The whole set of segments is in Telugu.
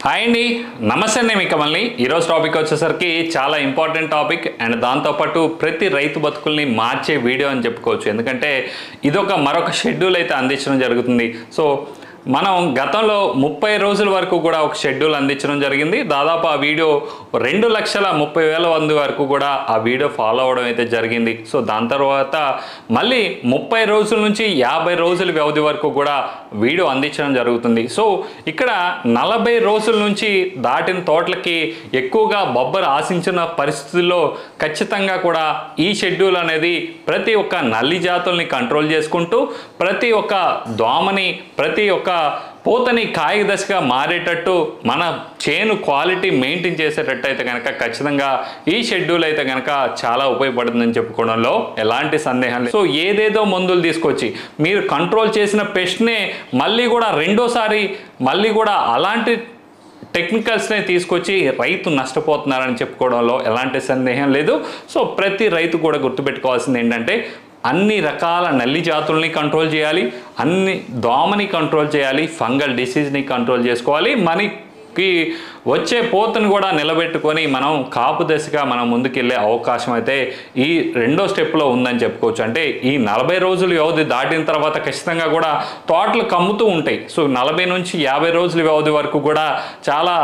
హాయ్ అండి నమస్తే అండి మీ కమల్ని ఈరోజు టాపిక్ వచ్చేసరికి చాలా ఇంపార్టెంట్ టాపిక్ అండ్ దాంతోపాటు ప్రతి రైతు బతుకుల్ని మార్చే వీడియో అని చెప్పుకోవచ్చు ఎందుకంటే ఇదొక మరొక షెడ్యూల్ అయితే అందించడం జరుగుతుంది సో మనం గతంలో ముప్పై రోజుల వరకు కూడా ఒక షెడ్యూల్ అందించడం జరిగింది దాదాపు ఆ వీడియో రెండు లక్షల ముప్పై వేల మంది వరకు కూడా ఆ వీడియో ఫాలో అవడం అయితే జరిగింది సో దాని తర్వాత మళ్ళీ ముప్పై రోజుల నుంచి యాభై రోజుల వ్యవధి వరకు కూడా వీడియో అందించడం జరుగుతుంది సో ఇక్కడ నలభై రోజుల నుంచి దాటిన తోటలకి ఎక్కువగా బొబ్బర్ ఆశించిన పరిస్థితుల్లో ఖచ్చితంగా కూడా ఈ షెడ్యూల్ అనేది ప్రతి ఒక్క నల్లి జాతుల్ని కంట్రోల్ చేసుకుంటూ ప్రతి ఒక్క దోమని ప్రతి ఒక్క పూతని కాయ దశగా మారేటట్టు మన చేను క్వాలిటీ మెయింటైన్ చేసేటట్టు అయితే కనుక ఖచ్చితంగా ఈ షెడ్యూల్ అయితే కనుక చాలా ఉపయోగపడుతుందని చెప్పుకోవడంలో ఎలాంటి సందేహం లేదు సో ఏదేదో మందులు తీసుకొచ్చి మీరు కంట్రోల్ చేసిన పెస్ట్నే మళ్ళీ కూడా రెండోసారి మళ్ళీ కూడా అలాంటి టెక్నికల్స్నే తీసుకొచ్చి రైతు నష్టపోతున్నారని చెప్పుకోవడంలో ఎలాంటి సందేహం లేదు సో ప్రతి రైతు కూడా గుర్తుపెట్టుకోవాల్సింది ఏంటంటే అన్ని రకాల నల్లి జాతుల్ని కంట్రోల్ చేయాలి అన్ని దోమని కంట్రోల్ చేయాలి ఫంగల్ డిసీజ్ని కంట్రోల్ చేసుకోవాలి మనకి వచ్చే పోతను కూడా నిలబెట్టుకొని మనం కాపు దశగా మనం ముందుకెళ్ళే అవకాశం అయితే ఈ రెండో స్టెప్లో ఉందని చెప్పుకోవచ్చు అంటే ఈ నలభై రోజులు వ్యవధి దాటిన తర్వాత ఖచ్చితంగా కూడా తోటలు కమ్ముతూ ఉంటాయి సో నలభై నుంచి యాభై రోజుల వ్యవధి వరకు కూడా చాలా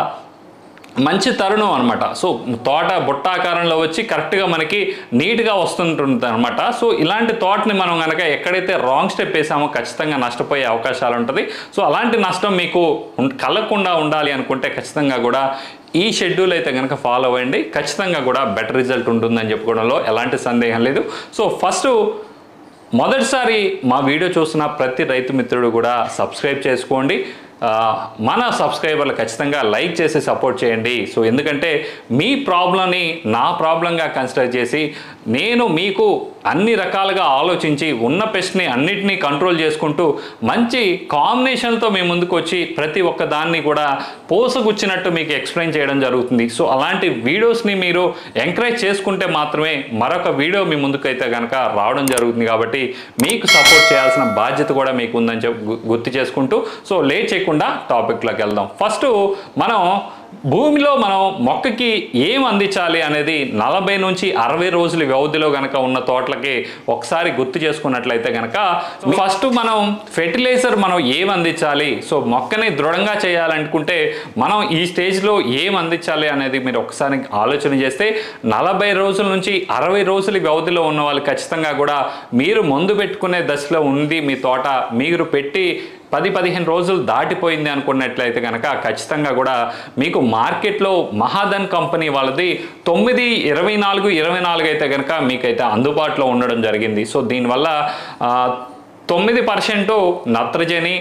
మంచి తరుణం అనమాట సో తోట బుట్టాకారంలో వచ్చి కరెక్ట్గా మనకి నీట్గా వస్తుంటుంది అనమాట సో ఇలాంటి తోటని మనం కనుక ఎక్కడైతే రాంగ్ స్టెప్ వేసామో ఖచ్చితంగా నష్టపోయే అవకాశాలు ఉంటుంది సో అలాంటి నష్టం మీకు ఉం- కలగకుండా ఉండాలి అనుకుంటే ఖచ్చితంగా కూడా ఈ షెడ్యూల్ అయితే కనుక ఫాలో అవ్వండి ఖచ్చితంగా కూడా బెటర్ రిజల్ట్ ఉంటుందని చెప్పుకోవడంలో ఎలాంటి సందేహం లేదు సో ఫస్ట్ మొదటిసారి మా వీడియో చూస్తున్న ప్రతి రైతు మిత్రుడు కూడా సబ్స్క్రైబ్ చేసుకోండి ఆ, మన సబ్స్క్రైబర్లు ఖచ్చితంగా లైక్ చేసి సపోర్ట్ చేయండి సో ఎందుకంటే మీ ప్రాబ్లంని నా ప్రాబ్లంగా కన్సిడర్ చేసి నేను మీకు అన్ని రకాలుగా ఆలోచించి ఉన్న పెస్ట్ని అన్నిటినీ కంట్రోల్ చేసుకుంటూ మంచి కాంబినేషన్తో మేము ముందుకు వచ్చి ప్రతి ఒక్క దాన్ని కూడా పోసగుచ్చినట్టు మీకు ఎక్స్ప్లెయిన్ చేయడం జరుగుతుంది సో అలాంటి వీడియోస్ని మీరు ఎంకరేజ్ చేసుకుంటే మాత్రమే మరొక వీడియో మీ ముందుకైతే కనుక రావడం జరుగుతుంది కాబట్టి మీకు సపోర్ట్ చేయాల్సిన బాధ్యత కూడా మీకు ఉందని చెప్పి గు- గుర్తు చేసుకుంటూ సో లేట్ చేయకుండా టాపిక్లోకి వెళ్దాం ఫస్ట్ మనం భూమిలో మనం మొక్కకి ఏం అందించాలి అనేది నలభై నుంచి అరవై రోజుల వ్యవధిలో గనక ఉన్న తోటలకి ఒకసారి గుర్తు చేసుకున్నట్లయితే గనక ఫస్ట్ మనం ఫెర్టిలైజర్ మనం ఏం అందించాలి సో మొక్కని దృఢంగా చేయాలనుకుంటే మనం ఈ స్టేజ్లో ఏం అందించాలి అనేది మీరు ఒకసారి ఆలోచన చేస్తే నలభై రోజుల నుంచి అరవై రోజుల వ్యవధిలో ఉన్న వాళ్ళు ఖచ్చితంగా కూడా మీరు మందు పెట్టుకునే దశలో ఉంది మీ తోట మీరు పెట్టి పది పదిహేను రోజులు దాటిపోయింది అనుకున్నట్లయితే కనుక ఖచ్చితంగా కూడా మీకు మార్కెట్లో మహాధన్ కంపెనీ వాళ్ళది తొమ్మిది ఇరవై నాలుగు ఇరవై నాలుగు అయితే కనుక మీకైతే అందుబాటులో ఉండడం జరిగింది సో దీనివల్ల ఆ, తొమ్మిది పర్సెంట్ నత్రజని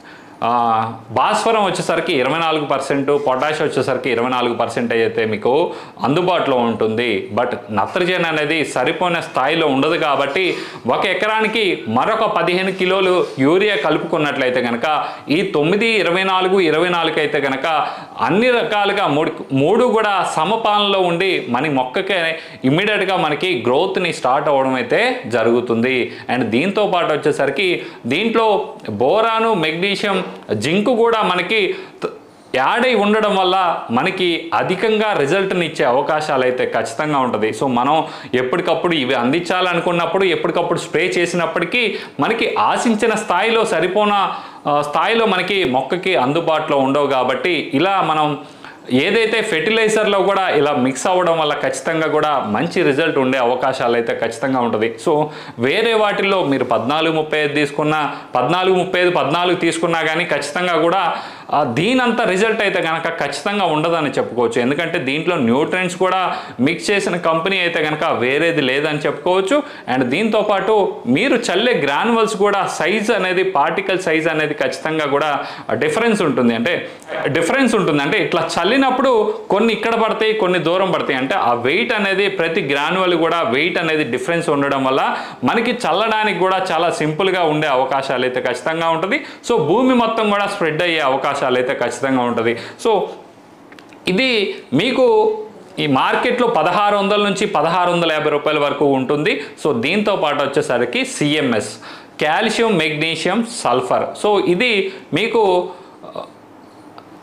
ఆ, భాస్వరం వచ్చేసరికి ఇరవై నాలుగు పర్సెంట్ పొటాష్ వచ్చేసరికి ఇరవై నాలుగు పర్సెంట్ అయితే మీకు అందుబాటులో ఉంటుంది బట్ నత్రజని అనేది సరిపోయిన స్థాయిలో ఉండదు కాబట్టి ఒక ఎకరానికి మరొక పదిహేను కిలోలు యూరియా కలుపుకున్నట్లయితే కనుక ఈ తొమ్మిది ఇరవై నాలుగు ఇరవై నాలుగు అయితే కనుక అన్ని రకాలుగా మూడు మూడు కూడా సమపాలనలో ఉండి మన మొక్కకే ఇమ్మీడియట్గా మనకి గ్రోత్ని స్టార్ట్ అవ్వడం అయితే జరుగుతుంది అండ్ దీంతో పాటు వచ్చేసరికి దీంట్లో బోరాను మెగ్నీషియం జింక్ కూడా మనకి త- యాడ్ అయి ఉండడం వల్ల మనకి అధికంగా రిజల్ట్ని ఇచ్చే అవకాశాలు అయితే ఖచ్చితంగా ఉంటుంది సో మనం ఎప్పటికప్పుడు ఇవి అందించాలనుకున్నప్పుడు ఎప్పటికప్పుడు స్ప్రే చేసినప్పటికీ మనకి ఆశించిన స్థాయిలో సరిపోన ఆ, స్థాయిలో మనకి మొక్కకి అందుబాటులో ఉండవు కాబట్టి ఇలా మనం ఏదైతే ఫెర్టిలైజర్లో కూడా ఇలా మిక్స్ అవ్వడం వల్ల ఖచ్చితంగా కూడా మంచి రిజల్ట్ ఉండే అవకాశాలు అయితే ఖచ్చితంగా ఉంటుంది సో వేరే వాటిల్లో మీరు పద్నాలుగు ముప్పై ఐదు తీసుకున్నా పద్నాలుగు ముప్పై ఐదు పద్నాలుగు తీసుకున్నా కానీ ఖచ్చితంగా కూడా ఆ, దీనంత రిజల్ట్ అయితే కనుక ఖచ్చితంగా ఉండదని చెప్పుకోవచ్చు ఎందుకంటే దీంట్లో న్యూట్రియన్స్ కూడా మిక్స్ చేసిన కంపెనీ అయితే కనుక వేరేది లేదని చెప్పుకోవచ్చు అండ్ దీంతో పాటు మీరు చల్లే గ్రానువల్స్ కూడా సైజ్ అనేది పార్టికల్ సైజ్ అనేది ఖచ్చితంగా కూడా డిఫరెన్స్ ఉంటుంది అంటే డిఫరెన్స్ ఉంటుంది అంటే ఇట్లా చల్లినప్పుడు కొన్ని ఇక్కడ పడతాయి కొన్ని దూరం పడతాయి అంటే ఆ వెయిట్ అనేది ప్రతి గ్రానువల్ కూడా వెయిట్ అనేది డిఫరెన్స్ ఉండడం వల్ల మనకి చల్లడానికి కూడా చాలా సింపుల్గా ఉండే అవకాశాలు అయితే ఖచ్చితంగా ఉంటుంది సో భూమి మొత్తం కూడా స్ప్రెడ్ అయ్యే అవకాశాలు అయితే ఖచ్చితంగా ఉంటుంది సో ఇది మీకు ఈ మార్కెట్లో పదహారు వందల నుంచి పదహారు వందల యాభై రూపాయల వరకు ఉంటుంది సో దీంతో పాటు వచ్చేసరికి CMS calcium magnesium sulphur so ఇది మీకు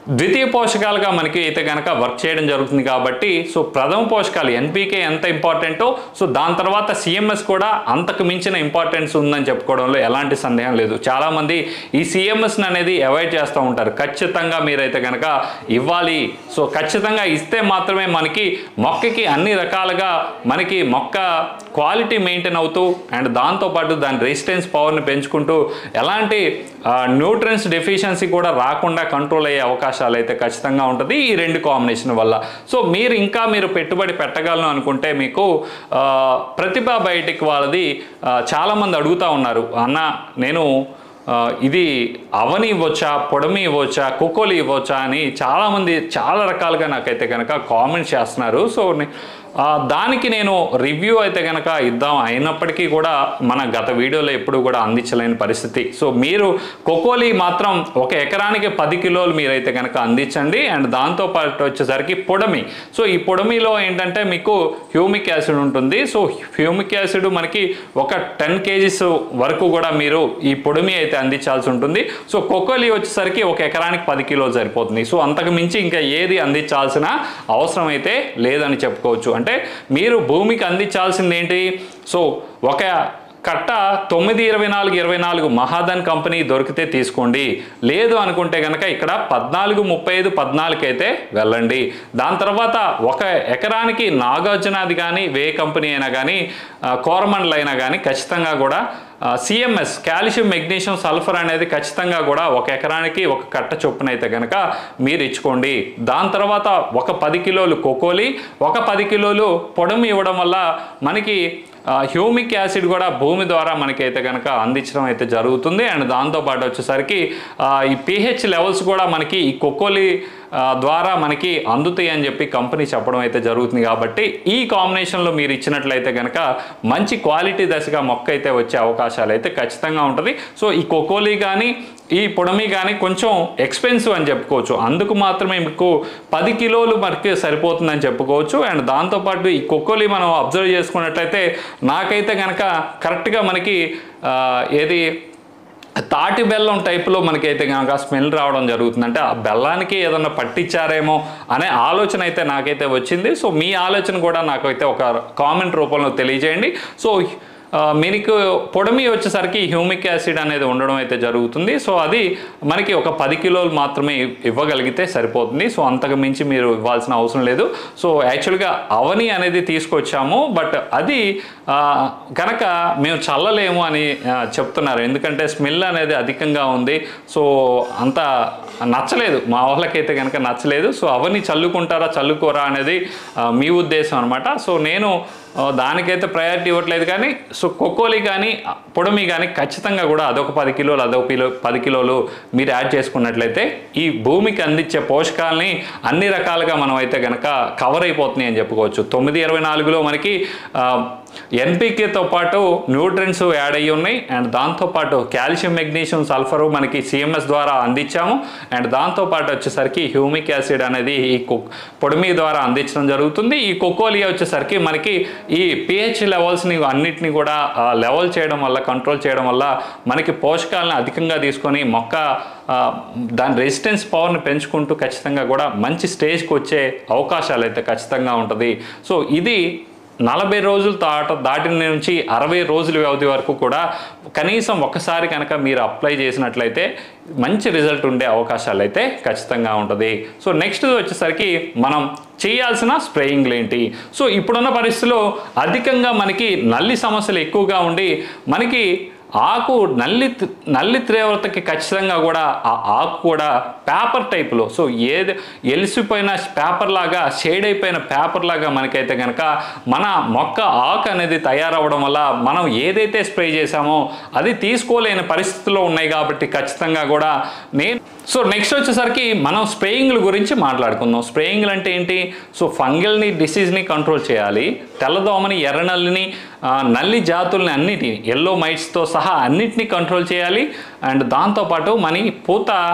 ద్వితీయ పోషకాలుగా మనకి అయితే కనుక వర్క్ చేయడం జరుగుతుంది కాబట్టి సో ప్రథమ పోషకాలు ఎన్పికే ఎంత ఇంపార్టెంటో సో దాని తర్వాత సిఎంఎస్ కూడా అంతకు మించిన ఇంపార్టెన్స్ ఉందని చెప్పుకోవడంలో ఎలాంటి సందేహం లేదు చాలామంది ఈ సిఎంఎస్ అనేది అవాయిడ్ చేస్తూ ఉంటారు ఖచ్చితంగా మీరైతే కనుక ఇవ్వాలి సో ఖచ్చితంగా ఇస్తే మాత్రమే మనకి మొక్కకి అన్ని రకాలుగా మనకి మొక్క క్వాలిటీ మెయింటైన్ అవుతూ అండ్ దాంతోపాటు దాని రెసిస్టెన్స్ పవర్ని పెంచుకుంటూ ఎలాంటి న్యూట్రియన్స్ డెఫిషియన్సీ కూడా రాకుండా కంట్రోల్ అయ్యే అవకాశాలు అయితే ఖచ్చితంగా ఉంటుంది ఈ రెండు కాంబినేషన్ వల్ల సో మీరు ఇంకా మీరు పెట్టుబడి పెట్టగలను అనుకుంటే మీకు ఆ, ప్రతిభ బయటికి వాళ్ళది ఆ, చాలామంది అడుగుతూ ఉన్నారు అన్న నేను ఆ, ఇది అవని ఇవ్వచ్చా పొడమి ఇవ్వచ్చా కుకోలి ఇవ్వచ్చా అని చాలామంది చాలా రకాలుగా నాకైతే కనుక కామెంట్ చేస్తున్నారు సో నే- ఆ, దానికి నేను రివ్యూ అయితే కనుక ఇద్దాం అయినప్పటికీ కూడా మన గత వీడియోలో ఎప్పుడు కూడా అందించలేని పరిస్థితి సో మీరు కొకోలి మాత్రం ఒక ఎకరానికి పది కిలోలు మీరైతే కనుక అందించండి అండ్ దాంతో పాటు వచ్చేసరికి పొడమి సో ఈ పొడమిలో ఏంటంటే మీకు హ్యూమిక్ యాసిడ్ ఉంటుంది సో హ్యూమిక్ యాసిడ్ మనకి ఒక టెన్ కేజీస్ వరకు కూడా మీరు ఈ పొడిమి అయితే అందించాల్సి ఉంటుంది సో కొకోలి వచ్చేసరికి ఒక ఎకరానికి పది కిలోలు సరిపోతుంది సో అంతకు మించి ఇంకా ఏది అందించాల్సిన అవసరం అయితే లేదని చెప్పుకోవచ్చు అంటే మీరు భూమికి అందించాల్సింది ఏంటి సో ఒక కట్ట తొమ్మిది ఇరవై నాలుగు ఇరవై నాలుగు మహాదన్ కంపెనీ దొరికితే తీసుకోండి లేదు అనుకుంటే కనుక ఇక్కడ పద్నాలుగు ముప్పై ఐదు పద్నాలుగు అయితే వెళ్ళండి దాని తర్వాత ఒక ఎకరానికి నాగార్జునాది కానీ వే కంపెనీ అయినా కానీ ఆ, కోరమండల్ అయినా కానీ ఖచ్చితంగా కూడా సిఎంఎస్ కాల్షియం మెగ్నీషియం సల్ఫర్ అనేది ఖచ్చితంగా కూడా ఒక ఎకరానికి ఒక కట్ట చొప్పున అయితే కనుక మీరు ఇచ్చుకోండి దాని తర్వాత ఒక పది కిలోలు కొకోలి ఒక పది కిలోలు పొడమి ఇవ్వడం వల్ల మనకి ఆ, హ్యూమిక్ యాసిడ్ కూడా భూమి ద్వారా మనకైతే కనుక అందించడం అయితే జరుగుతుంది అండ్ దాంతోపాటు వచ్చేసరికి ఆ, ఈ పిహెచ్ లెవెల్స్ కూడా మనకి ఈ కొక్కోలి ఆ, ద్వారా మనకి అందుతాయి అని చెప్పి కంపెనీ చెప్పడం అయితే జరుగుతుంది కాబట్టి ఈ కాంబినేషన్లో మీరు ఇచ్చినట్లయితే కనుక మంచి క్వాలిటీ దశగా మొక్క అయితే వచ్చే అవకాశాలు అయితే ఖచ్చితంగా ఉంటుంది సో ఈ కొకోలి కానీ ఈ పొడమి కానీ కొంచెం ఎక్స్పెన్సివ్ అని చెప్పుకోవచ్చు అందుకు మాత్రమే మీకు పది కిలోలు మనకి సరిపోతుందని చెప్పుకోవచ్చు అండ్ దాంతోపాటు ఈ కొక్కోలి మనం అబ్జర్వ్ చేసుకున్నట్లయితే నాకైతే కనుక కరెక్ట్గా మనకి ఆ, ఏది తాటి బెల్లం టైప్లో మనకైతే కనుక స్మెల్ రావడం జరుగుతుంది అంటే ఆ బెల్లానికి ఏదన్నా పట్టించారేమో అనే ఆలోచన అయితే నాకైతే వచ్చింది సో మీ ఆలోచన కూడా నాకైతే ఒక కామెంట్ రూపంలో తెలియజేయండి సో ఆ, మీకు పొడమి వచ్చేసరికి హ్యూమిక్ యాసిడ్ అనేది ఉండడం అయితే జరుగుతుంది సో అది మనకి ఒక పది కిలోలు మాత్రమే ఇవ్వగలిగితే సరిపోతుంది సో అంతకు మించి మీరు ఇవ్వాల్సిన అవసరం లేదు సో యాక్చువల్గా అవని అనేది తీసుకొచ్చాము బట్ అది ఆ, కనుక మేము చల్లలేము అని ఆ, చెప్తున్నారు ఎందుకంటే స్మెల్ అనేది అధికంగా ఉంది సో అంత నచ్చలేదు మా వాళ్ళకైతే కనుక నచ్చలేదు సో అవన్నీ చల్లుకుంటారా చల్లుకోరా అనేది ఆ, మీ ఉద్దేశం అనమాట సో నేను ఆ, దానికైతే ప్రయారిటీ ఇవ్వట్లేదు కానీ సో కొక్కోలి కానీ పొడమి కానీ ఖచ్చితంగా కూడా అదొక పది కిలోలు అదొక కిలో పది కిలోలు మీరు యాడ్ చేసుకున్నట్లయితే ఈ భూమికి అందించే పోషకాలని అన్ని రకాలుగా మనం అయితే కనుక కవర్ అయిపోతున్నాయి అని చెప్పుకోవచ్చు తొమ్మిది ఇరవై నాలుగులో మనకి ఆ, ఎన్పికేతో పాటు న్యూట్రియన్స్ యాడ్ అయ్యి ఉన్నాయి అండ్ దాంతోపాటు కాల్షియం మెగ్నీషియం సల్ఫర్ మనకి సిఎంఎస్ ద్వారా అందించాము అండ్ దాంతోపాటు వచ్చేసరికి హ్యూమిక్ యాసిడ్ అనేది ఈ కొ- పొడిమి ద్వారా అందించడం జరుగుతుంది ఈ కొకోలియా వచ్చేసరికి మనకి ఈ పిహెచ్ లెవెల్స్ని అన్నిటిని కూడా లెవెల్ చేయడం వల్ల కంట్రోల్ చేయడం వల్ల మనకి పోషకాలను అధికంగా తీసుకొని మొక్క ఆ, దాని రెసిస్టెన్స్ పవర్ని పెంచుకుంటూ ఖచ్చితంగా కూడా మంచి స్టేజ్కి వచ్చే అవకాశాలు అయితే ఖచ్చితంగా ఉంటుంది సో ఇది నలభై రోజులు దాట దాటిన నుంచి అరవై రోజుల వ్యవధి వరకు కూడా కనీసం ఒక్కసారి కనుక మీరు అప్లై చేసినట్లయితే మంచి రిజల్ట్ ఉండే అవకాశాలు అయితే ఖచ్చితంగా ఉంటుంది సో నెక్స్ట్ వచ్చేసరికి మనం చేయాల్సిన స్ప్రేయింగ్లు ఏంటి సో ఇప్పుడున్న పరిస్థితుల్లో అధికంగా మనకి నల్లి సమస్యలు ఎక్కువగా ఉండి మనకి ఆకు నల్లి నల్లి తీవ్రతకి ఖచ్చితంగా కూడా ఆ ఆకు కూడా పేపర్ టైప్లో సో ఏది ఎలిసిపోయిన పేపర్ లాగా షేడ్ అయిపోయిన పేపర్ లాగా మనకైతే కనుక మన మొక్క ఆకు అనేది తయారవడం వల్ల మనం ఏదైతే స్ప్రే చేసామో అది తీసుకోలేని పరిస్థితుల్లో ఉన్నాయి కాబట్టి ఖచ్చితంగా కూడా నేను సో నెక్స్ట్ వచ్చేసరికి మనం స్ప్రేయింగ్ల గురించి మాట్లాడుకుందాం స్ప్రేయింగ్లు అంటే ఏంటి సో ఫంగల్ని డిసీజ్ని కంట్రోల్ చేయాలి తెల్లదోమని ఎర్రనల్లిని ఆ, నల్లి జాతుల్ని అన్నిటిని ఎల్లో మైట్స్తో సహా అన్నిటినీ కంట్రోల్ చేయాలి అండ్ దాంతోపాటు మన పూత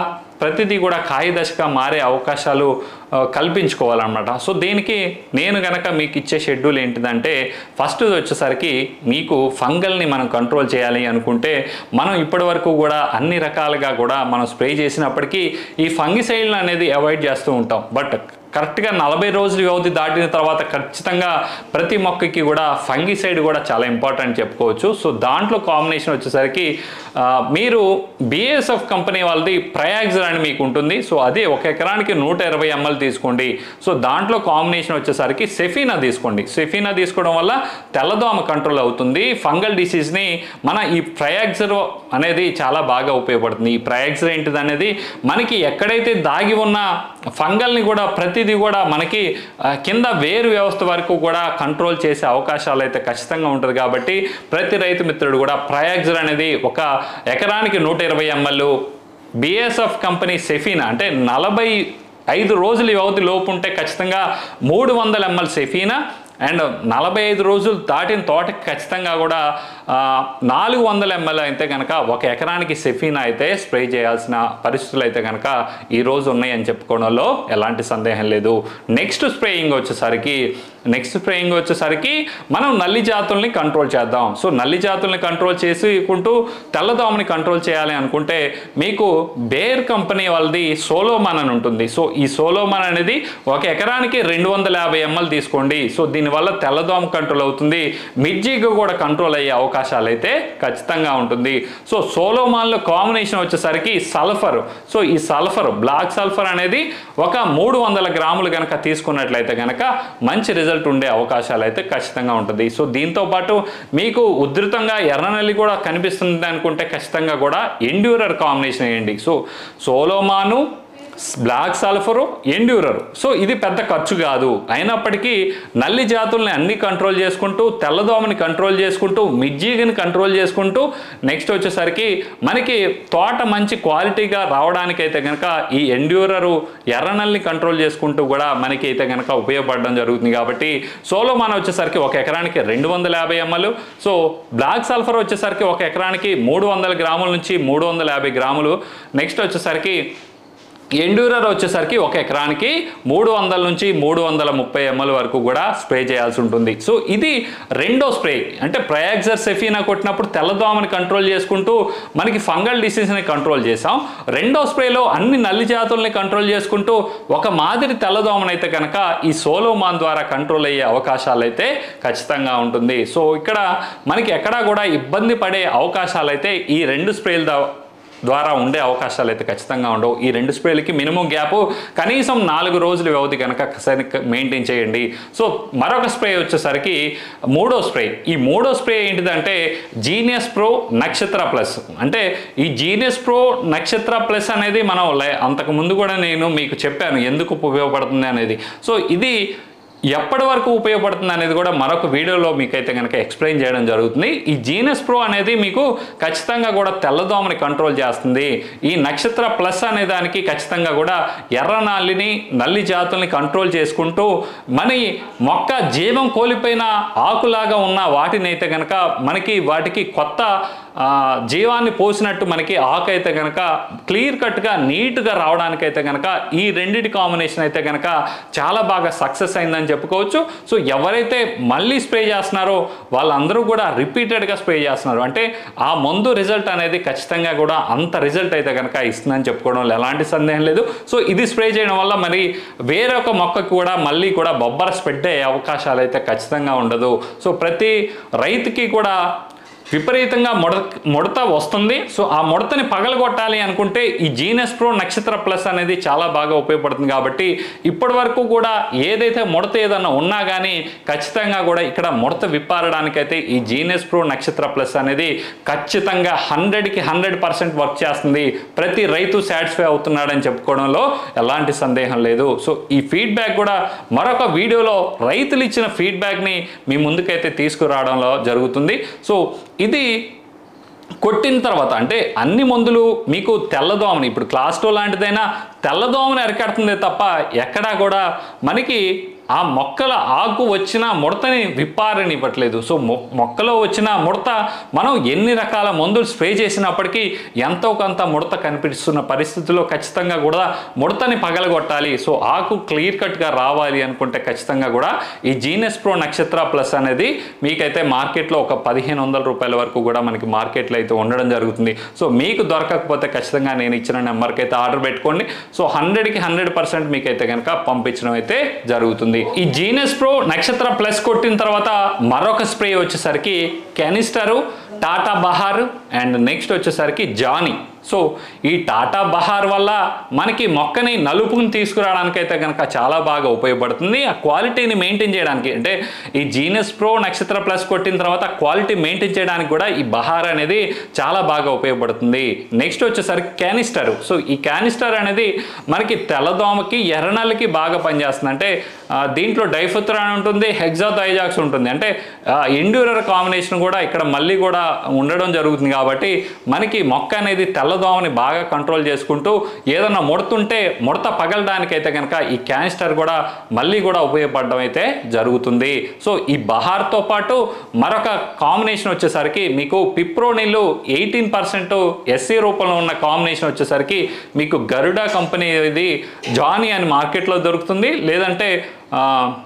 ప్రతిదీ కూడా కాయ దశగా మారే అవకాశాలు ఆ, కల్పించుకోవాలన్నమాట సో దీనికి నేను గనక మీకు ఇచ్చే షెడ్యూల్ ఏంటిదంటే ఫస్ట్ వచ్చేసరికి మీకు ఫంగల్ని మనం కంట్రోల్ చేయాలి అనుకుంటే మనం ఇప్పటి వరకు కూడా అన్ని రకాలుగా కూడా మనం స్ప్రే చేసినప్పటికీ ఈ ఫంగిసైడ్లు అనేది అవాయిడ్ చేస్తూ ఉంటాం బట్ కరెక్ట్గా నలభై రోజుల వ్యవధి దాటిన తర్వాత ఖచ్చితంగా ప్రతి మొక్కకి కూడా ఫంగిసైడ్ కూడా చాలా ఇంపార్టెంట్ చెప్పుకోవచ్చు సో దాంట్లో కాంబినేషన్ వచ్చేసరికి ఆ, మీరు బిఎస్ఎఫ్ కంపెనీ వాళ్ళది ప్రయాగ్జర్ అని మీకు ఉంటుంది సో అదే ఒక ఎకరానికి నూట ఇరవై ఎంఎల్ తీసుకోండి సో దాంట్లో కాంబినేషన్ వచ్చేసరికి సెఫీనా తీసుకోండి సెఫీనా తీసుకోవడం వల్ల తెల్లదోమ కంట్రోల్ అవుతుంది ఫంగల్ డిసీజ్ని మన ఈ ప్రయాగ్జర్ అనేది చాలా బాగా ఉపయోగపడుతుంది ఈ ప్రయాగ్జర్ ఏంటిది అనేది మనకి ఎక్కడైతే దాగి ఉన్న ఫంగల్ని కూడా ప్రతిదీ కూడా మనకి ఆ, కింద వేరు వ్యవస్థ వరకు కూడా కంట్రోల్ చేసే అవకాశాలు అయితే ఖచ్చితంగా ఉంటుంది కాబట్టి ప్రతి రైతు మిత్రుడు కూడా ప్రయాగ్జర్ అనేది ఒక ఎకరానికి నూట ఇరవై ఎంఎల్ బిఎస్ఎఫ్ కంపెనీ సెఫీనా అంటే నలభై ఐదు రోజుల వ్యవధి లోపు ఉంటే ఖచ్చితంగా మూడు వందల ఎంఎల్ సెఫీనా అండ్ నలభై ఐదు రోజులు దాటిన తోటకి ఖచ్చితంగా కూడా ఆ, నాలుగు వందల ఎంఎల్ అయితే కనుక ఒక ఎకరానికి సెఫీనా అయితే స్ప్రే చేయాల్సిన పరిస్థితులు అయితే కనుక ఈరోజు ఉన్నాయని చెప్పుకోవడంలో ఎలాంటి సందేహం లేదు నెక్స్ట్ స్ప్రేయింగ్ వచ్చేసరికి నెక్స్ట్ స్ప్రేయింగ్ వచ్చేసరికి మనం నల్లి జాతుల్ని కంట్రోల్ చేద్దాం సో నల్లి జాతుల్ని కంట్రోల్ చేసుకుంటూ తెల్లదోమని కంట్రోల్ చేయాలి అనుకుంటే మీకు బేర్ కంపెనీ వాళ్ళది సోలోమాన్ అని ఉంటుంది సో ఈ సోలోమాన్ అనేది ఒక ఎకరానికి రెండు వందల యాభై ఎంఎల్ తీసుకోండి సో దీనివల్ల తెల్లదోమ కంట్రోల్ అవుతుంది మిర్జీగా కూడా కంట్రోల్ అయ్యే అవకాశాలు అయితే ఖచ్చితంగా ఉంటుంది సో సోలోమాన్లో కాంబినేషన్ వచ్చేసరికి సల్ఫర్ సో ఈ సల్ఫర్ బ్లాక్ సల్ఫర్ అనేది ఒక మూడు వందల గ్రాములు కనుక తీసుకున్నట్లయితే కనుక మంచి రిజల్ట్ ఉండే అవకాశాలు అయితే ఖచ్చితంగా ఉంటుంది సో దీంతో పాటు మీకు ఉధృతంగా ఎర్రనల్లి కూడా కనిపిస్తుంది అనుకుంటే ఖచ్చితంగా కూడా ఎండ్యూరర్ కాంబినేషన్ వేయండి so Solomon black sulphur Endurer so ఇది పెద్ద ఖర్చు కాదు అయినప్పటికీ నల్లి జాతుల్ని అన్ని కంట్రోల్ చేసుకుంటూ తెల్లదోమని కంట్రోల్ చేసుకుంటూ మిర్జీగిని కంట్రోల్ చేసుకుంటూ నెక్స్ట్ వచ్చేసరికి మనకి తోట మంచి క్వాలిటీగా రావడానికైతే కనుక ఈ ఎండ్యూరరు ఎర్రనల్ని కంట్రోల్ చేసుకుంటూ కూడా మనకి అయితే కనుక ఉపయోగపడడం జరుగుతుంది కాబట్టి సోలోమాన్ వచ్చేసరికి ఒక ఎకరానికి రెండు వందల యాభై ఎంఎల్ సో బ్లాక్ సల్ఫర్ వచ్చేసరికి ఒక ఎకరానికి మూడు వందల గ్రాముల నుంచి మూడు వందల యాభై గ్రాములు నెక్స్ట్ వచ్చేసరికి ఎండ్యూరర్ వచ్చేసరికి ఒక ఎకరానికి మూడు వందల నుంచి మూడు వందల ముప్పై ఎంఎల్ వరకు కూడా స్ప్రే చేయాల్సి ఉంటుంది సో ఇది రెండో స్ప్రే అంటే ప్రయాగ్జర్ సెఫీనా కొట్టినప్పుడు తెల్లదోమని కంట్రోల్ చేసుకుంటూ మనకి ఫంగల్ డిసీజ్ని కంట్రోల్ చేసాం రెండో స్ప్రేలో అన్ని నల్లి జాతుల్ని కంట్రోల్ చేసుకుంటూ ఒక మాదిరి తెల్లదోమనైతే కనుక ఈ సోలోమాన్ ద్వారా కంట్రోల్ అయ్యే అవకాశాలు అయితే ఖచ్చితంగా ఉంటుంది సో ఇక్కడ మనకి ఎక్కడా కూడా ఇబ్బంది పడే అవకాశాలు అయితే ఈ రెండు స్ప్రేల దా- ద్వారా ఉండే అవకాశాలు అయితే ఖచ్చితంగా ఉండవు ఈ రెండు స్ప్రేలకి మినిమం గ్యాప్ కనీసం నాలుగు రోజుల వ్యవధి కనుక సరిగ్గా మెయింటైన్ చేయండి సో మరొక స్ప్రే వచ్చేసరికి మూడో స్ప్రే ఈ మూడో స్ప్రే ఏంటిదంటే జీనియస్ ప్రో నక్షత్ర ప్లస్ అంటే ఈ జీనియస్ ప్రో నక్షత్ర ప్లస్ అనేది మనం లై- అంతకు ముందు కూడా నేను మీకు చెప్పాను ఎందుకు ఉపయోగపడుతుంది అనేది సో ఇది ఎప్పటి వరకు ఉపయోగపడుతుంది అనేది కూడా మరొక వీడియోలో మీకైతే కనుక ఎక్స్ప్లెయిన్ చేయడం జరుగుతుంది ఈ జీనస్ ప్రో అనేది మీకు ఖచ్చితంగా కూడా తెల్లదోమని కంట్రోల్ చేస్తుంది ఈ నక్షత్ర ప్లస్ అనే దానికి ఖచ్చితంగా కూడా ఎర్ర నల్లిని నల్లి జాతుల్ని కంట్రోల్ చేసుకుంటూ మన ఈ మొక్క జీవం కోల్పోయిన ఆకులాగా ఉన్న వాటిని అయితే కనుక మనకి వాటికి కొత్త ఆ, జీవాన్ని పోసినట్టు మనకి ఆకు అయితే కనుక క్లియర్ కట్గా నీట్గా రావడానికైతే కనుక ఈ రెండిటి కాంబినేషన్ అయితే కనుక చాలా బాగా సక్సెస్ అయిందని చెప్పుకోవచ్చు సో ఎవరైతే మళ్ళీ స్ప్రే చేస్తున్నారో వాళ్ళందరూ కూడా రిపీటెడ్గా స్ప్రే చేస్తున్నారు అంటే ఆ మందు రిజల్ట్ అనేది ఖచ్చితంగా కూడా అంత రిజల్ట్ అయితే కనుక ఇస్తుందని చెప్పుకోవడంలో ఎలాంటి సందేహం లేదు సో ఇది స్ప్రే చేయడం వల్ల మరి వేరొక మొక్కకు కూడా మళ్ళీ కూడా బొబ్బర స్ప్రెడ్ అయ్యే అవకాశాలు అయితే ఖచ్చితంగా ఉండదు సో ప్రతి రైతుకి కూడా విపరీతంగా ముడ ముడత వస్తుంది సో ఆ ముడతని పగలగొట్టాలి అనుకుంటే ఈ జీనస్ ప్రో నక్షత్ర ప్లస్ అనేది చాలా బాగా ఉపయోగపడుతుంది కాబట్టి ఇప్పటి వరకు కూడా ఏదైతే ముడత ఏదన్నా ఉన్నా కానీ ఖచ్చితంగా కూడా ఇక్కడ ముడత విప్పారడానికైతే ఈ జీనస్ ప్రో నక్షత్ర ప్లస్ అనేది ఖచ్చితంగా హండ్రెడ్కి హండ్రెడ్ పర్సెంట్ వర్క్ చేస్తుంది ప్రతి రైతు సాటిస్ఫై అవుతున్నాడని చెప్పుకోవడంలో ఎలాంటి సందేహం లేదు సో ఈ ఫీడ్బ్యాక్ కూడా మరొక వీడియోలో రైతులు ఇచ్చిన ఫీడ్బ్యాక్ని మీ ముందుకైతే తీసుకురావడంలో జరుగుతుంది సో ఇది కొట్టిన తర్వాత అంటే అన్ని మందులు మీకు తెల్లదోమని ఇప్పుడు క్లాస్ టూ లాంటిదైనా తెల్లదోమని అరికడుతుంది తప్ప ఎక్కడా కూడా మనకి ఆ మొక్కల ఆకు వచ్చిన ముడతని విప్పారనివ్వట్లేదు సో మొ మొక్కలో వచ్చిన ముడత మనం ఎన్ని రకాల మందులు స్ప్రే చేసినప్పటికీ ఎంతో కొంత ముడత కనిపిస్తున్న పరిస్థితుల్లో ఖచ్చితంగా కూడా ముడతని పగలగొట్టాలి సో ఆకు క్లియర్ కట్గా రావాలి అనుకుంటే ఖచ్చితంగా కూడా ఈ జీనస్ ప్రో నక్షత్ర ప్లస్ అనేది మీకైతే మార్కెట్లో ఒక పదిహేను వందల రూపాయల వరకు కూడా మనకి మార్కెట్లో అయితే ఉండడం జరుగుతుంది సో మీకు దొరకకపోతే ఖచ్చితంగా నేను ఇచ్చిన నెంబర్కి అయితే ఆర్డర్ పెట్టుకోండి సో హండ్రెడ్కి హండ్రెడ్ పర్సెంట్ మీకైతే కనుక పంపించడం అయితే జరుగుతుంది ఈ జీనస్ ప్రో నక్షత్ర ప్లస్ కొట్టిన తర్వాత మరొక స్ప్రే వచ్చేసరికి canister Tata Bahar and next వచ్చేసరికి జానీ సో ఈ టాటా బహార్ వల్ల మనకి మొక్కని నలుపుని తీసుకురావడానికి అయితే కనుక చాలా బాగా ఉపయోగపడుతుంది ఆ క్వాలిటీని మెయింటైన్ చేయడానికి అంటే ఈ జీనస్ ప్రో నక్షత్ర ప్లస్ కొట్టిన తర్వాత క్వాలిటీ మెయింటైన్ చేయడానికి కూడా ఈ బహార్ అనేది చాలా బాగా ఉపయోగపడుతుంది నెక్స్ట్ వచ్చేసరికి క్యానిస్టర్ సో ఈ క్యానిస్టర్ అనేది మనకి తెల్లదోమకి ఎర్రనల్లకి బాగా పనిచేస్తుంది అంటే ఆ, దీంట్లో డైఫుత్రాన్ ఉంటుంది హెగ్జాథైజాక్స్ ఉంటుంది అంటే ఎండ్యూరర్ కాంబినేషన్ కూడా ఇక్కడ మళ్ళీ కూడా ఉండడం జరుగుతుంది కాబట్టి మనకి మొక్క అనేది తెల్లదోమని బాగా కంట్రోల్ చేసుకుంటూ ఏదన్నా ముడతుంటే ముడత పగలడానికైతే కనుక ఈ క్యానిస్టర్ కూడా మళ్ళీ కూడా ఉపయోగపడడం అయితే జరుగుతుంది సో ఈ బహార్తో పాటు మరొక కాంబినేషన్ వచ్చేసరికి మీకు పిప్రోనిలు ఎయిటీన్ పర్సెంట్ ఎస్సీ రూపంలో ఉన్న కాంబినేషన్ వచ్చేసరికి మీకు గరుడా కంపెనీ ఇది జానీ అని మార్కెట్లో దొరుకుతుంది లేదంటే ఆ,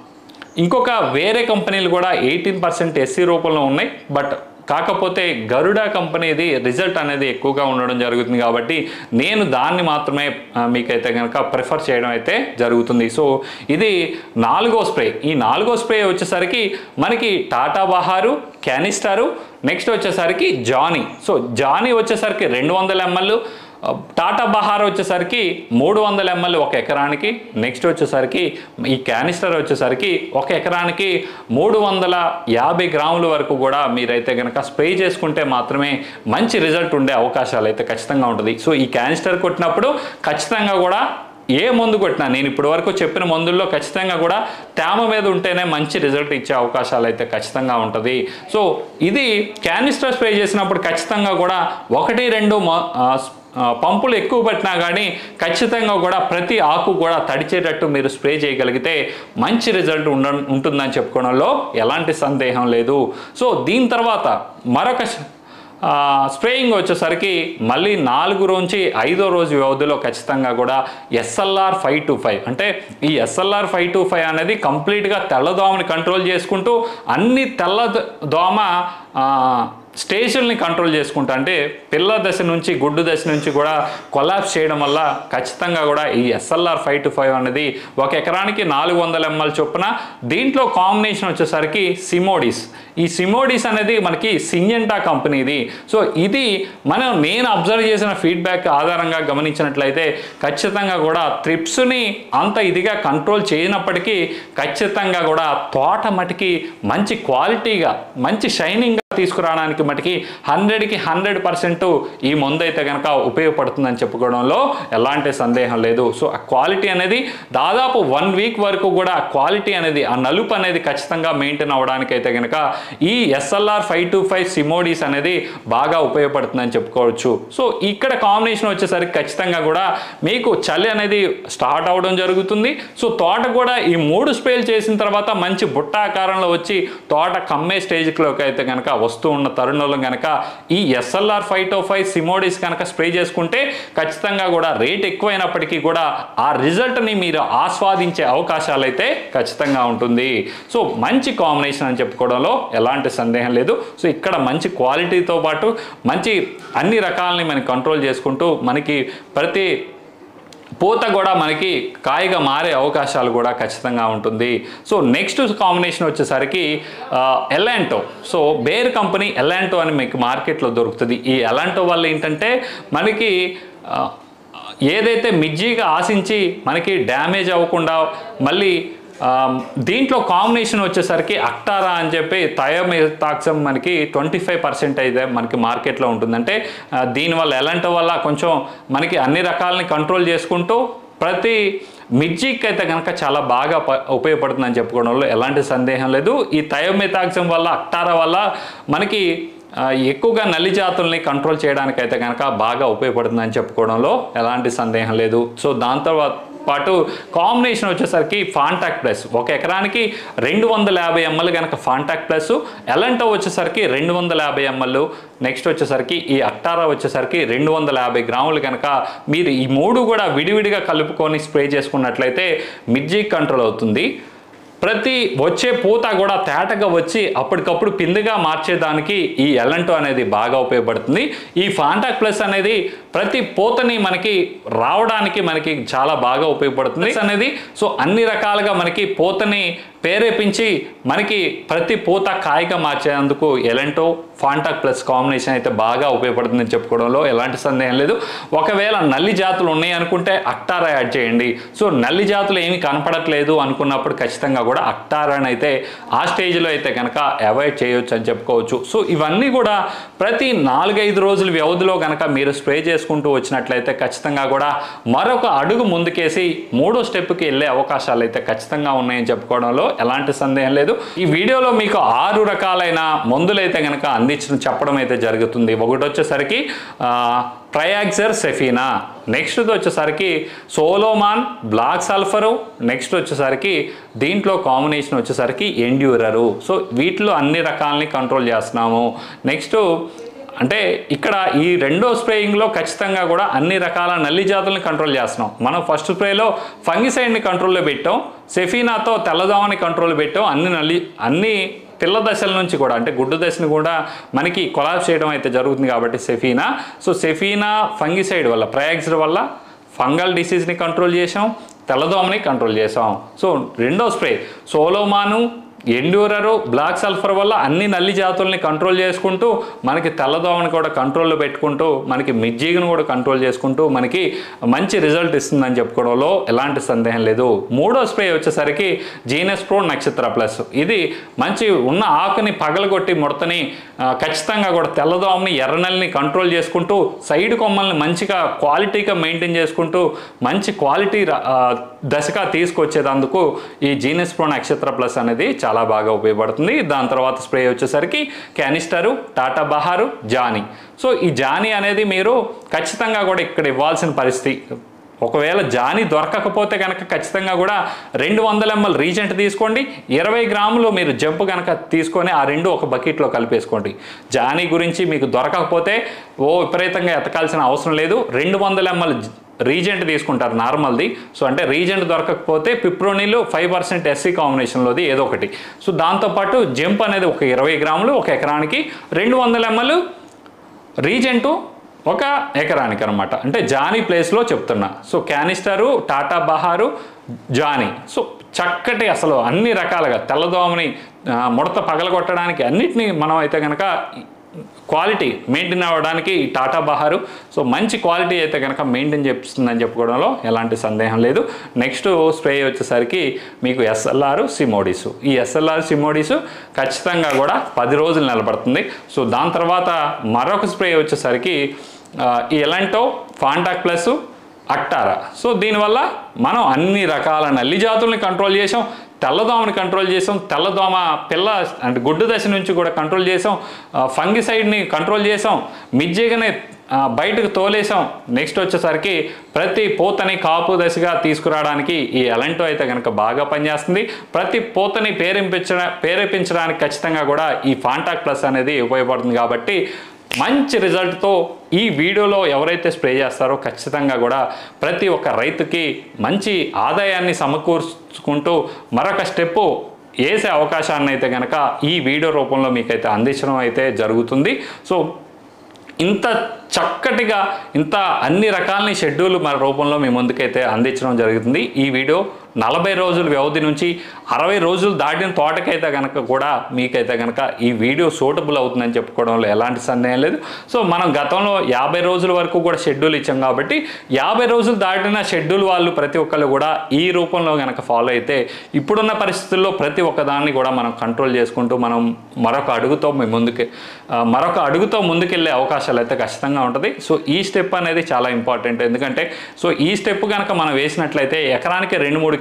ఇంకొక వేరే కంపెనీలు కూడా ఎయిటీన్ పర్సెంట్ ఎస్సీ రూపంలో ఉన్నాయి బట్ కాకపోతే గరుడా కంపెనీది రిజల్ట్ అనేది ఎక్కువగా ఉండడం జరుగుతుంది కాబట్టి నేను దాన్ని మాత్రమే ఆ, మీకైతే కనుక ప్రిఫర్ చేయడం అయితే జరుగుతుంది సో ఇది నాలుగో స్ప్రే ఈ నాలుగో స్ప్రే వచ్చేసరికి మనకి టాటా బహారు క్యానిస్టారు నెక్స్ట్ వచ్చేసరికి జానీ సో జానీ వచ్చేసరికి రెండు వందల ఎంఎల్ టాటా బహార్ వచ్చేసరికి మూడు వందల ఎంఎల్ ఒక ఎకరానికి నెక్స్ట్ వచ్చేసరికి ఈ క్యానిస్టర్ వచ్చేసరికి ఒక ఎకరానికి మూడు వందల యాభై గ్రాముల వరకు కూడా మీరైతే కనుక స్ప్రే చేసుకుంటే మాత్రమే మంచి రిజల్ట్ ఉండే అవకాశాలు అయితే ఖచ్చితంగా ఉంటుంది సో ఈ క్యానిస్టర్ కొట్టినప్పుడు ఖచ్చితంగా కూడా ఏ మందు కొట్టినా నేను ఇప్పటి వరకు చెప్పిన మందుల్లో ఖచ్చితంగా కూడా తేమ మీద ఉంటేనే మంచి రిజల్ట్ ఇచ్చే అవకాశాలు అయితే ఖచ్చితంగా ఉంటుంది సో ఇది క్యానిస్టర్ స్ప్రే చేసినప్పుడు ఖచ్చితంగా కూడా ఒకటి రెండు మ- ఆ, స్- ఆ, పంపులు ఎక్కువ పెట్టినా కానీ ఖచ్చితంగా కూడా ప్రతి ఆకు కూడా తడిచేటట్టు మీరు స్ప్రే చేయగలిగితే మంచి రిజల్ట్ ఉండ ఉంటుందని చెప్పుకోవడంలో ఎలాంటి సందేహం లేదు సో దీని తర్వాత మరొక స- ఆ, స్ప్రేయింగ్ వచ్చేసరికి మళ్ళీ నాలుగు నుంచి ఐదో రోజు వ్యవధిలో ఖచ్చితంగా కూడా ఎస్ఎల్ఆర్ ఫైవ్ టు ఫైవ్ అంటే ఈ ఎస్ఎల్ఆర్ ఫైవ్ టు ఫైవ్ అనేది కంప్లీట్గా తెల్లదోమని కంట్రోల్ చేసుకుంటూ అన్ని తెల్ల ద- దోమ ఆ, స్టేషన్ని కంట్రోల్ చేసుకుంటా అంటే పిల్ల దశ నుంచి గుడ్డు దశ నుంచి కూడా కొలాప్స్ చేయడం వల్ల ఖచ్చితంగా కూడా ఈ ఎస్ఎల్ఆర్ ఫైవ్ టు ఫైవ్ అనేది ఒక ఎకరానికి నాలుగు వందల ఎంఎల్ చొప్పున దీంట్లో కాంబినేషన్ వచ్చేసరికి సిమోడిస్ ఈ సిమోడిస్ అనేది మనకి సింజెంటా కంపెనీది సో ఇది మనం నేను అబ్జర్వ్ చేసిన ఫీడ్బ్యాక్ ఆధారంగా గమనించినట్లయితే ఖచ్చితంగా కూడా త్రిప్స్ని అంత ఇదిగా కంట్రోల్ చేయనప్పటికీ ఖచ్చితంగా కూడా తోట మటుకి మంచి క్వాలిటీగా మంచి షైనింగ్గా తీసుకురావడానికి మటుకి హండ్రెడ్కి హండ్రెడ్ పర్సెంట్ ఈ మందు అయితే కనుక ఉపయోగపడుతుందని చెప్పుకోవడంలో ఎలాంటి సందేహం లేదు సో ఆ క్వాలిటీ అనేది దాదాపు వన్ వీక్ వరకు కూడా ఆ క్వాలిటీ అనేది ఆ నలుపు అనేది ఖచ్చితంగా మెయింటైన్ అవ్వడానికి అయితే కనుక ఈ ఎస్ఎల్ఆర్ ఫైవ్ టు ఫైవ్ సిమోడీస్ అనేది బాగా ఉపయోగపడుతుందని చెప్పుకోవచ్చు సో ఇక్కడ కాంబినేషన్ వచ్చేసరికి ఖచ్చితంగా కూడా మీకు చలి అనేది స్టార్ట్ అవడం జరుగుతుంది సో తోట కూడా ఈ మూడు స్ప్రేలు చేసిన తర్వాత మంచి బుట్ట ఆకారంలో వచ్చి తోట కమ్మే స్టేజ్లోకి అయితే కనుక వస్తూ ఉన్న తరుణంలో కనుక ఈ ఎస్ఎల్ఆర్ ఫైవ్ టు ఫైవ్ సిమోడిస్ కనుక స్ప్రే చేసుకుంటే ఖచ్చితంగా కూడా రేట్ ఎక్కువైనప్పటికీ కూడా ఆ రిజల్ట్ని మీరు ఆస్వాదించే అవకాశాలు అయితే ఖచ్చితంగా ఉంటుంది సో మంచి కాంబినేషన్ అని చెప్పుకోవడంలో ఎలాంటి సందేహం లేదు సో ఇక్కడ మంచి క్వాలిటీతో పాటు మంచి అన్ని రకాలని మనం కంట్రోల్ చేసుకుంటూ మనకి ప్రతి పూత కూడా మనకి కాయగా మారే అవకాశాలు కూడా ఖచ్చితంగా ఉంటుంది సో నెక్స్ట్ కాంబినేషన్ వచ్చేసరికి ఎలాంటో సో బేర్ కంపెనీ ఎలాంటో అని మీకు మార్కెట్లో దొరుకుతుంది ఈ ఎలాంటో వల్ల ఏంటంటే మనకి ఆ, ఏదైతే మిజ్జిగా ఆశించి మనకి డ్యామేజ్ అవ్వకుండా మళ్ళీ ఆ, దీంట్లో కాంబినేషన్ వచ్చేసరికి అక్టారా అని చెప్పి థయోమితాక్సం మనకి ట్వంటీ ఫైవ్ పర్సెంట్ అయితే మనకి మార్కెట్లో ఉంటుంది అంటే ఆ, దీనివల్ల ఎలాంటి వల్ల కొంచెం మనకి అన్ని రకాలని కంట్రోల్ చేసుకుంటూ ప్రతి మిర్చికి అయితే కనుక చాలా బాగా ప- ఉపయోగపడుతుందని చెప్పుకోవడంలో ఎలాంటి సందేహం లేదు ఈ థయోమితాక్సం వల్ల అక్టారా వల్ల మనకి ఆ, ఎక్కువగా నల్లి జాతుల్ని కంట్రోల్ చేయడానికి అయితే కనుక బాగా ఉపయోగపడుతుందని చెప్పుకోవడంలో ఎలాంటి సందేహం లేదు సో దాని తర్వాత పాటు కాంబినేషన్ వచ్చేసరికి ఫాంటాక్ ప్లస్ ఒక ఎకరానికి రెండు వందల యాభై ఎంఎల్ కనుక ఫాంటాక్ ప్లస్ ఎలంటో వచ్చేసరికి రెండు వందల యాభై ఎంఎల్ నెక్స్ట్ వచ్చేసరికి ఈ అక్టారా వచ్చేసరికి రెండు వందల యాభై గ్రాములు కనుక మీరు ఈ మూడు కూడా విడివిడిగా కలుపుకొని స్ప్రే చేసుకున్నట్లయితే మిర్జీ కంట్రోల్ అవుతుంది ప్రతి వచ్చే పూత కూడా తేటగా వచ్చి అప్పటికప్పుడు పిందిగా మార్చేదానికి ఈ ఎల్లంటో అనేది బాగా ఉపయోగపడుతుంది ఈ ఫాంటాక్ ప్లస్ అనేది ప్రతి పూతని మనకి రావడానికి మనకి చాలా బాగా ఉపయోగపడుతుంది Plus అనేది సో అన్ని రకాలుగా మనకి పూతని ప్రేరేపించి మనకి ప్రతి పూత కాయగా మార్చేందుకు ఎలంటో ఫాంటాక్ ప్లస్ కాంబినేషన్ అయితే బాగా ఉపయోగపడుతుందని చెప్పుకోవడంలో ఎలాంటి సందేహం లేదు ఒకవేళ నల్లి జాతులు ఉన్నాయి అనుకుంటే అక్టారా యాడ్ చేయండి సో నల్లి జాతులు ఏమీ కనపడట్లేదు అనుకున్నప్పుడు ఖచ్చితంగా కూడా అక్టారాని అయితే ఆ స్టేజ్లో అయితే కనుక అవాయిడ్ చేయొచ్చు అని చెప్పుకోవచ్చు సో ఇవన్నీ కూడా ప్రతి నాలుగైదు రోజుల వ్యవధిలో కనుక మీరు స్ప్రే చేసుకుంటూ వచ్చినట్లయితే ఖచ్చితంగా కూడా మరొక అడుగు ముందుకేసి మూడో స్టెప్కి వెళ్ళే అవకాశాలు అయితే ఖచ్చితంగా ఉన్నాయని చెప్పుకోవడంలో ఎలాంటి సందేహం లేదు ఈ వీడియోలో మీకు ఆరు రకాలైన మందులు అయితే కనుక అందించడం చెప్పడం అయితే జరుగుతుంది ఒకటి వచ్చేసరికి ఆ, ట్రయాక్సర్ సెఫీనా నెక్స్ట్ వచ్చేసరికి సోలోమాన్ బ్లాక్ సల్ఫరు నెక్స్ట్ వచ్చేసరికి దీంట్లో కాంబినేషన్ వచ్చేసరికి ఎండ్యూరరు సో వీటిలో అన్ని రకాలని కంట్రోల్ చేస్తున్నాము నెక్స్ట్ అంటే ఇక్కడ ఈ రెండో స్ప్రేయింగ్లో ఖచ్చితంగా కూడా అన్ని రకాల నల్లి జాతులను కంట్రోల్ చేస్తున్నాం మనం ఫస్ట్ స్ప్రేలో ఫంగిసైడ్ని కంట్రోల్లో పెట్టాం సెఫీనాతో తెల్లదోమని కంట్రోల్ పెట్టాం అన్ని నల్లి అన్ని పిల్ల దశల నుంచి కూడా అంటే గుడ్డు దశను కూడా మనకి కొలాబ్ చేయడం అయితే జరుగుతుంది కాబట్టి సెఫీనా సో సెఫీనా ఫంగిసైడ్ వల్ల ప్రయాక్సిడ్ వల్ల ఫంగల్ డిసీజ్ని కంట్రోల్ చేసాం తెల్లదోమని కంట్రోల్ చేసాం సో రెండో స్ప్రే సోలోమాను ఎండ్యూరరు బ్లాక్ సల్ఫర్ వల్ల అన్ని నల్లి జాతుల్ని కంట్రోల్ చేసుకుంటూ మనకి తెల్లదోమని కూడా కంట్రోల్లో పెట్టుకుంటూ మనకి మిర్జీగను కూడా కంట్రోల్ చేసుకుంటూ మనకి మంచి రిజల్ట్ ఇస్తుందని చెప్పుకోవడంలో ఎలాంటి సందేహం లేదు మూడో స్ప్రే వచ్చేసరికి జీనస్ ప్రో నక్షత్ర ప్లస్ ఇది మంచి ఉన్న ఆకుని పగలగొట్టి ముడతని ఆ, ఖచ్చితంగా కూడా తెల్లదోమని ఎర్రనల్ని కంట్రోల్ చేసుకుంటూ సైడ్ కొమ్మల్ని మంచిగా క్వాలిటీగా మెయింటైన్ చేసుకుంటూ మంచి క్వాలిటీ ర- ఆ, దశగా తీసుకొచ్చేదందుకు ఈ జీనస్ ప్రో నక్షత్ర ప్లస్ అనేది చాలా బాగా ఉపయోగపడుతుంది దాని తర్వాత స్ప్రే వచ్చేసరికి క్యానిస్టరు టాటా బహారు జానీ సో ఈ జానీ అనేది మీరు ఖచ్చితంగా కూడా ఇక్కడ ఇవ్వాల్సిన పరిస్థితి ఒకవేళ జాని దొరకకపోతే కనుక ఖచ్చితంగా కూడా రెండు వందల ఎంఎల్ రీజెంట్ తీసుకోండి ఇరవై గ్రాములు మీరు జంపు కనుక తీసుకొని ఆ రెండు ఒక బకెట్లో కలిపేసుకోండి జానీ గురించి మీకు దొరకకపోతే ఓ విపరీతంగా ఎతకాల్సిన అవసరం లేదు రెండు వందల ఎంఎల్ రీజెంట్ తీసుకుంటారు నార్మల్ది సో అంటే రీజెంట్ దొరకకపోతే పిప్రోనిలు ఫైవ్ పర్సెంట్ ఎస్సీ కాంబినేషన్లోది ఏదో ఒకటి సో దాంతోపాటు జంప్ అనేది ఒక ఇరవై గ్రాములు ఒక ఎకరానికి రెండు వందల ఎంఎల్ రీజెంటు ఒక ఎకరానికి అనమాట అంటే జానీ ప్లేస్లో చెప్తున్నా సో క్యానిస్టరు టాటా బహారు జానీ సో చక్కటి అసలు అన్ని రకాలుగా తెల్లదోమని ఆ, ముడత పగలగొట్టడానికి అన్నిటినీ మనం అయితే కనుక క్వాలిటీ మెయింటైన్ అవ్వడానికి ఈ టాటా బహారు సో మంచి క్వాలిటీ అయితే కనుక మెయింటైన్ చేస్తుందని చెప్పుకోవడంలో ఎలాంటి సందేహం లేదు నెక్స్ట్ స్ప్రే వచ్చేసరికి మీకు ఎస్ఎల్ఆర్ సిమోడిసు ఈ ఎస్ఎల్ఆర్ సిమోడిసు ఖచ్చితంగా కూడా పది రోజులు నిలబడుతుంది సో దాని తర్వాత మరొక స్ప్రే వచ్చేసరికి ఆ, ఈ ఎలాంటో ఫాంటాక్ ప్లస్ అక్టారా సో దీనివల్ల మనం అన్ని రకాల నల్లి జాతుల్ని కంట్రోల్ చేసాం తెల్లదోమని కంట్రోల్ చేసాం తెల్లదోమ పిల్ల అంటే గుడ్డు దశ నుంచి కూడా కంట్రోల్ చేసాం ఫంగిసైడ్ని కంట్రోల్ చేసాం మిజ్జిగని ఆ, బయటకు తోలేసాం నెక్స్ట్ వచ్చేసరికి ప్రతి పూతని కాపు దశగా తీసుకురావడానికి ఈ ఎలంటో అయితే కనుక బాగా పనిచేస్తుంది ప్రతి పూతని పేరింపించ ప్రేరేపించడానికి ఖచ్చితంగా కూడా ఈ ఫాంటాక్ ప్లస్ అనేది ఉపయోగపడుతుంది కాబట్టి మంచి రిజల్ట్తో ఈ వీడియోలో ఎవరైతే స్ప్రే చేస్తారో ఖచ్చితంగా కూడా ప్రతి ఒక్క రైతుకి మంచి ఆదాయాన్ని సమకూర్చుకుంటూ మరొక స్టెప్పు వేసే అవకాశాన్ని అయితే కనుక ఈ వీడియో రూపంలో మీకైతే అందించడం అయితే జరుగుతుంది సో ఇంత చక్కటిగా ఇంత అన్ని రకాలని షెడ్యూల్ మన రూపంలో మీ ముందుకైతే అందించడం జరుగుతుంది ఈ వీడియో నలభై రోజుల వ్యవధి నుంచి అరవై రోజులు దాటిన తోటకైతే కనుక కూడా మీకైతే కనుక ఈ వీడియో సూటబుల్ అవుతుందని చెప్పుకోవడంలో ఎలాంటి సందేహం లేదు సో మనం గతంలో యాభై రోజుల వరకు కూడా షెడ్యూల్ ఇచ్చాం కాబట్టి యాభై రోజులు దాటిన షెడ్యూల్ వాళ్ళు ప్రతి ఒక్కళ్ళు కూడా ఈ రూపంలో కనుక ఫాలో అయితే ఇప్పుడున్న పరిస్థితుల్లో ప్రతి ఒక్కదాన్ని కూడా మనం కంట్రోల్ చేసుకుంటూ మనం మరొక అడుగుతో మేము ముందుకు ఆ, మరొక అడుగుతో ముందుకెళ్ళే అవకాశాలు అయితే ఖచ్చితంగా ఉంటుంది సో ఈ స్టెప్ అనేది చాలా ఇంపార్టెంట్ ఎందుకంటే సో ఈ స్టెప్ కనుక మనం వేసినట్లయితే ఎకరానికి రెండు మూడు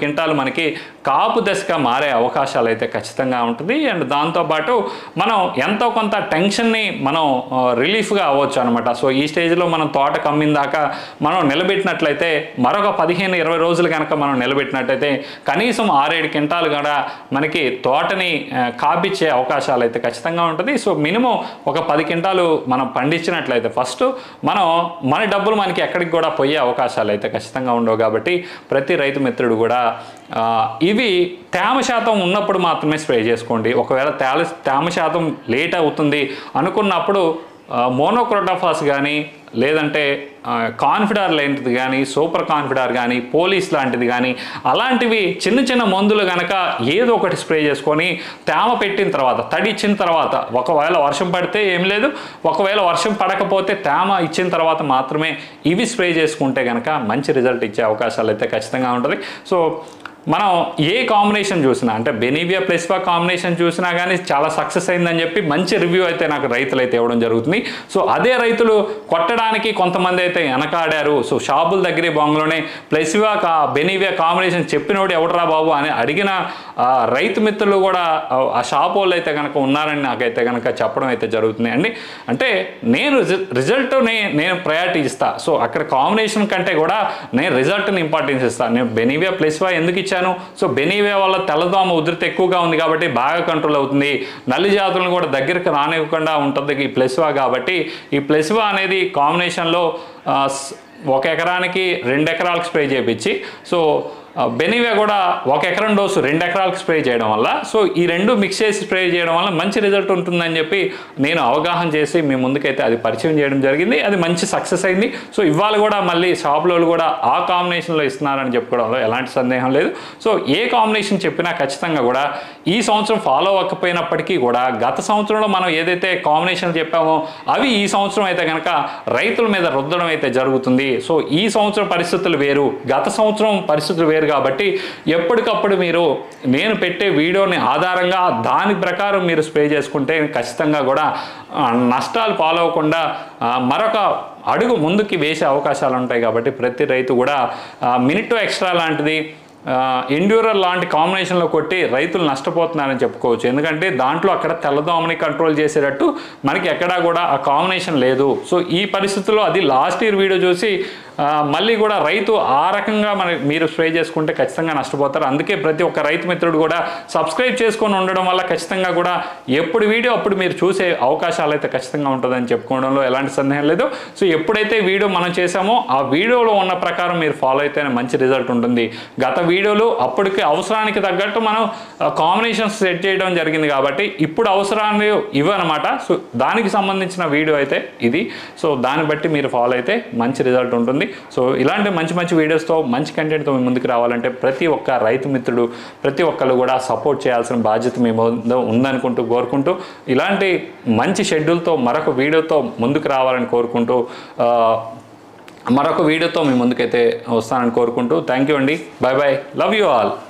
క్వింటాలు మనకి కాపు దశగా మారే అవకాశాలు అయితే ఖచ్చితంగా ఉంటుంది అండ్ దాంతోపాటు మనం ఎంతో కొంత టెన్షన్ని మనం ఆ, రిలీఫ్గా అవ్వచ్చు అనమాట సో ఈ స్టేజ్లో మనం తోట కమ్మిన దాకా మనం నిలబెట్టినట్లయితే మరొక పదిహేను ఇరవై రోజులు కనుక మనం నిలబెట్టినట్టయితే కనీసం ఆరేడు క్వింటాలు కూడా మనకి తోటని ఆ, కాపిచ్చే అవకాశాలు అయితే ఖచ్చితంగా ఉంటుంది సో మినిమం ఒక పది క్వింటాలు మనం పండించినట్లయితే ఫస్ట్ మనం మన డబ్బులు మనకి ఎక్కడికి కూడా పోయే అవకాశాలు అయితే ఖచ్చితంగా ఉండవు కాబట్టి ప్రతి రైతు మిత్రుడు కూడా ఆ, ఇవి తేమ శాతం ఉన్నప్పుడు మాత్రమే స్ప్రే చేసుకోండి ఒకవేళ తేల తేమ శాతం లేట్ అవుతుంది అనుకున్నప్పుడు మోనోక్రోటాఫాస్ కానీ లేదంటే కాన్ఫిడార్ లాంటిది కానీ సూపర్ కాన్ఫిడార్ కానీ పోలీస్ లాంటిది కానీ అలాంటివి చిన్న చిన్న మందులు కనుక ఏదో ఒకటి స్ప్రే చేసుకొని తేమ పెట్టిన తర్వాత తడి ఇచ్చిన తర్వాత ఒకవేళ వర్షం పడితే ఏం లేదు ఒకవేళ వర్షం పడకపోతే తేమ ఇచ్చిన తర్వాత మాత్రమే ఇవి స్ప్రే చేసుకుంటే కనుక మంచి రిజల్ట్ ఇచ్చే అవకాశాలు అయితే ఖచ్చితంగా ఉంటుంది సో మనం ఏ కాంబినేషన్ చూసినా అంటే బెనీవియా ప్లస్వా కాంబినేషన్ చూసినా కానీ చాలా సక్సెస్ అయిందని చెప్పి మంచి రివ్యూ అయితే నాకు రైతులు అయితే ఇవ్వడం జరుగుతుంది సో అదే రైతులు కొట్టడానికి కొంతమంది అయితే వెనకాడారు సో షాపుల దగ్గరే బొంగలోనే ప్లస్వా కా బెనీవియా కాంబినేషన్ చెప్పినోడు ఎవడరా బాబు అని అడిగిన ఆ, రైతు మిత్రులు కూడా ఆ, ఆ షాప్ వాళ్ళు అయితే కనుక ఉన్నారని నాకైతే కనుక చెప్పడం అయితే జరుగుతుంది అండి అంటే నేను రిజ- రిజల్ట్ని నేను ప్రయారిటీ ఇస్తా సో అక్కడ కాంబినేషన్ కంటే కూడా నేను రిజల్ట్ని ఇంపార్టెన్స్ ఇస్తాను నేను బెనీవియా ప్లస్వా ఎందుకు ఇచ్చాను సో బెనీవియా వల్ల తెల్లదోమ ఉధృతి ఎక్కువగా ఉంది కాబట్టి బాగా కంట్రోల్ అవుతుంది నల్లి జాతులను కూడా దగ్గరికి రానివ్వకుండా ఉంటుంది ఈ ప్లస్వా కాబట్టి ఈ ప్లస్వా అనేది కాంబినేషన్లో ఆ, స్- ఒక ఎకరానికి రెండు ఎకరాలకు స్ప్రే చేయించి సో ఆ, బెనివే కూడా ఒక ఎకరం డోసు రెండు ఎకరాలకు స్ప్రే చేయడం వల్ల సో ఈ రెండు మిక్స్ చేసి స్ప్రే చేయడం వల్ల మంచి రిజల్ట్ ఉంటుందని చెప్పి నేను అవగాహన చేసి మీ ముందుకైతే అది పరిచయం చేయడం జరిగింది అది మంచి సక్సెస్ అయింది సో ఇవాళ కూడా మళ్ళీ షాప్లో కూడా ఆ కాంబినేషన్లో ఇస్తున్నారని చెప్పుకోవడంలో ఎలాంటి సందేహం లేదు సో ఏ కాంబినేషన్ చెప్పినా ఖచ్చితంగా కూడా ఈ సంవత్సరం ఫాలో అవ్వకపోయినప్పటికీ కూడా గత సంవత్సరంలో మనం ఏదైతే కాంబినేషన్ చెప్పామో అవి ఈ సంవత్సరం అయితే కనుక రైతుల మీద రుద్దడం అయితే జరుగుతుంది సో ఈ సంవత్సరం పరిస్థితులు వేరు గత సంవత్సరం పరిస్థితులు వేరు కాబట్టి ఎప్పటికప్పుడు మీరు నేను పెట్టే వీడియోని ఆధారంగా దాని ప్రకారం మీరు స్ప్రే చేసుకుంటే ఖచ్చితంగా కూడా ఆ, నష్టాలు పాలవకుండా ఆ, మరొక అడుగు ముందుకి వేసే అవకాశాలు ఉంటాయి కాబట్టి ప్రతి రైతు కూడా మినిట్ ఎక్స్ట్రా లాంటిది ఎండ్యూరర్ లాంటి కాంబినేషన్లో కొట్టి రైతులు నష్టపోతున్నారని చెప్పుకోవచ్చు ఎందుకంటే దాంట్లో అక్కడ తెల్లదోమని కంట్రోల్ చేసేటట్టు మనకి ఎక్కడా కూడా ఆ కాంబినేషన్ లేదు సో ఈ పరిస్థితుల్లో అది లాస్ట్ ఇయర్ వీడియో చూసి ఆ, మళ్ళీ కూడా రైతు ఆ రకంగా మన మీరు స్ప్రే చేసుకుంటే ఖచ్చితంగా నష్టపోతారు అందుకే ప్రతి ఒక్క రైతు మిత్రుడు కూడా సబ్స్క్రైబ్ చేసుకొని ఉండడం వల్ల ఖచ్చితంగా కూడా ఎప్పుడు వీడియో అప్పుడు మీరు చూసే అవకాశాలు అయితే ఖచ్చితంగా ఉంటుందని చెప్పుకోవడంలో ఎలాంటి సందేహం లేదు సో ఎప్పుడైతే వీడియో మనం చేసామో ఆ వీడియోలో ఉన్న ప్రకారం మీరు ఫాలో అయితేనే మంచి రిజల్ట్ ఉంటుంది గత వీడియోలు అప్పటికి అవసరానికి తగ్గట్టు మనం కాంబినేషన్స్ సెట్ చేయడం జరిగింది కాబట్టి ఇప్పుడు అవసరాన్ని ఇవన్నమాట సో దానికి సంబంధించిన వీడియో అయితే ఇది సో దాన్ని బట్టి మీరు ఫాలో అయితే మంచి రిజల్ట్ ఉంటుంది సో ఇలాంటి మంచి మంచి వీడియోస్తో మంచి కంటెంట్తో మీ ముందుకు రావాలంటే ప్రతి ఒక్క రైతు మిత్రుడు ప్రతి ఒక్కరు కూడా సపోర్ట్ చేయాల్సిన బాధ్యత మీ ముందు ఉందనుకుంటూ కోరుకుంటూ ఇలాంటి మంచి షెడ్యూల్తో మరొక వీడియోతో ముందుకు రావాలని కోరుకుంటూ ఆ, మరొక వీడియోతో మీ ముందుకైతే వస్తానని కోరుకుంటూ థ్యాంక్ యూ అండి bye bye love you all